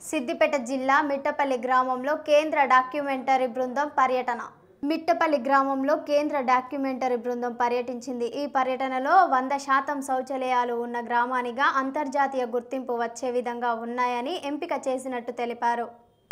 సిద్దిపేట జిల్లా మిట్టపల్లి గ్రామంలో కేంద్ర డాక్యుమెంటరీ బృందం పర్యటన మిట్టపల్లి గ్రామంలో కేంద్ర డాక్యుమెంటరీ బృందం పర్యటించింది ఈ పర్యటనలో వంద శాతం శౌచాలయాలు ఉన్న గ్రామానిగా అంతర్జాతీయ గుర్తింపు వచ్చే విధంగా ఉన్నాయని ఎంపిక చేసినట్టు తెలిపారు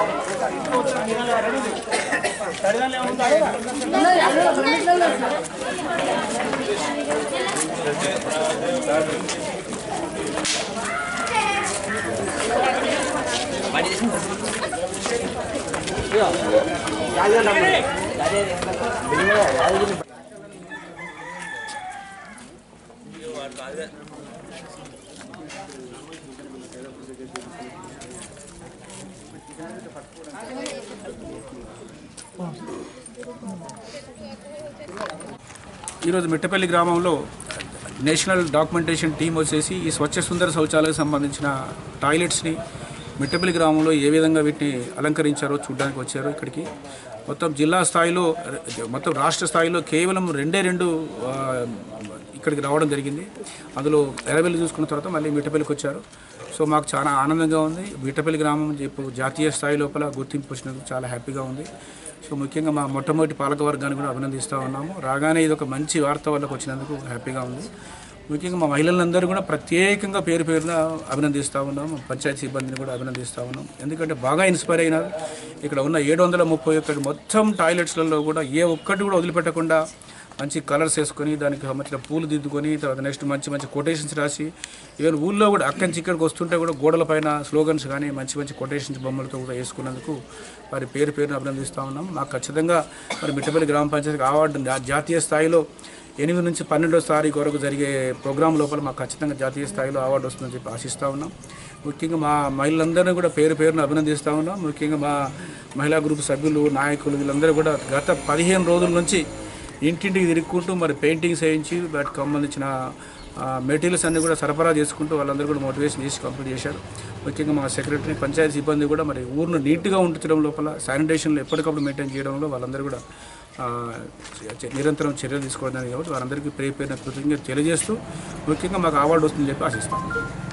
ఈరోజు మిట్టపల్లి గ్రామంలో నేషనల్ డాక్యుమెంటేషన్ టీం వచ్చేసి ఈ స్వచ్ఛ సుందర శౌచాలయాలకు సంబంధించిన టాయిలెట్స్ని మిట్టపల్లి గ్రామంలో ఏ విధంగా వీటిని అలంకరించారో చూడడానికి వచ్చారు ఇక్కడికి మొత్తం జిల్లా స్థాయిలో మొత్తం రాష్ట్ర స్థాయిలో కేవలం రెండే రెండు ఆ, ఇక్కడికి రావడం జరిగింది అందులో ఎరవెల్లి చూసుకున్న తర్వాత మళ్ళీ మిట్టపల్లికి వచ్చారు సో మాకు చాలా ఆనందంగా ఉంది మిట్టపల్లి గ్రామం ఇప్పుడు జాతీయ స్థాయి లోపల గుర్తింపు వచ్చినందుకు చాలా హ్యాపీగా ఉంది సో ముఖ్యంగా మా మొట్టమొదటి పాలక వర్గాన్ని కూడా అభినందిస్తూ ఉన్నాము రాగానే ఇది ఒక మంచి వార్త వాళ్ళకి వచ్చినందుకు హ్యాపీగా ఉంది ముఖ్యంగా మా మహిళలందరూ కూడా ప్రత్యేకంగా పేరు పేరున అభినందిస్తూ ఉన్నాం పంచాయతీ సిబ్బందిని కూడా అభినందిస్తూ ఉన్నాం ఎందుకంటే బాగా ఇన్స్పైర్ అయినారు ఇక్కడ ఉన్న ఏడు వందల ముప్పై ఒక్కటి మొత్తం టాయిలెట్స్లలో కూడా ఏ ఒక్కటి కూడా వదిలిపెట్టకుండా మంచి కలర్స్ వేసుకొని దానికి సంబంధించిన పూలు దిద్దుకొని తర్వాత నెక్స్ట్ మంచి మంచి కొటేషన్స్ రాసి ఈవెన్ ఊళ్ళో కూడా అక్కడి నుంచి ఇక్కడికి వస్తుంటే కూడా గోడల పైన స్లోగన్స్ కానీ మంచి మంచి కొటేషన్స్ బొమ్మలతో కూడా వేసుకున్నందుకు వారి పేరు పేరును అభినందిస్తూ ఉన్నాం మాకు ఖచ్చితంగా మరి మిట్టపల్లి గ్రామ పంచాయతీ అవార్డు జా- జాతీయ స్థాయిలో ఎనిమిది నుంచి పన్నెండో తారీఖు వరకు జరిగే ప్రోగ్రాం లోపల మాకు ఖచ్చితంగా జాతీయ స్థాయిలో అవార్డు వస్తుందని చెప్పి ఆశిస్తూ ఉన్నాం ముఖ్యంగా మా మహిళలందరినీ కూడా పేరు పేరును అభినందిస్తూ ఉన్నాం ముఖ్యంగా మా మహిళా గ్రూప్ సభ్యులు నాయకులు వీళ్ళందరూ కూడా గత పదిహేను రోజుల నుంచి ఇంటింటికి తిరుగుకుంటూ మరి పెయింటింగ్స్ వేయించి వాటికి సంబంధించిన మెటీరియల్స్ అన్ని కూడా సరఫరా చేసుకుంటూ వాళ్ళందరూ కూడా మోటివేషన్ చేసి కంప్లీట్ చేశారు ముఖ్యంగా మా సెక్రటరీ పంచాయతీ సిబ్బంది కూడా మరి ఊరిని నీట్గా ఉంచడం లోపల శానిటేషన్లో ఎప్పటికప్పుడు మెయింటైన్ చేయడంలో వాళ్ళందరూ కూడా ఆ, చ- నిరంతరం చర్యలు తీసుకోవడానికి కాబట్టి వారందరికీ పేరు పేరున కృతజ్ఞత తెలియజేస్తూ ముఖ్యంగా మాకు అవార్డు వస్తుందని చెప్పి ఆశిస్తాం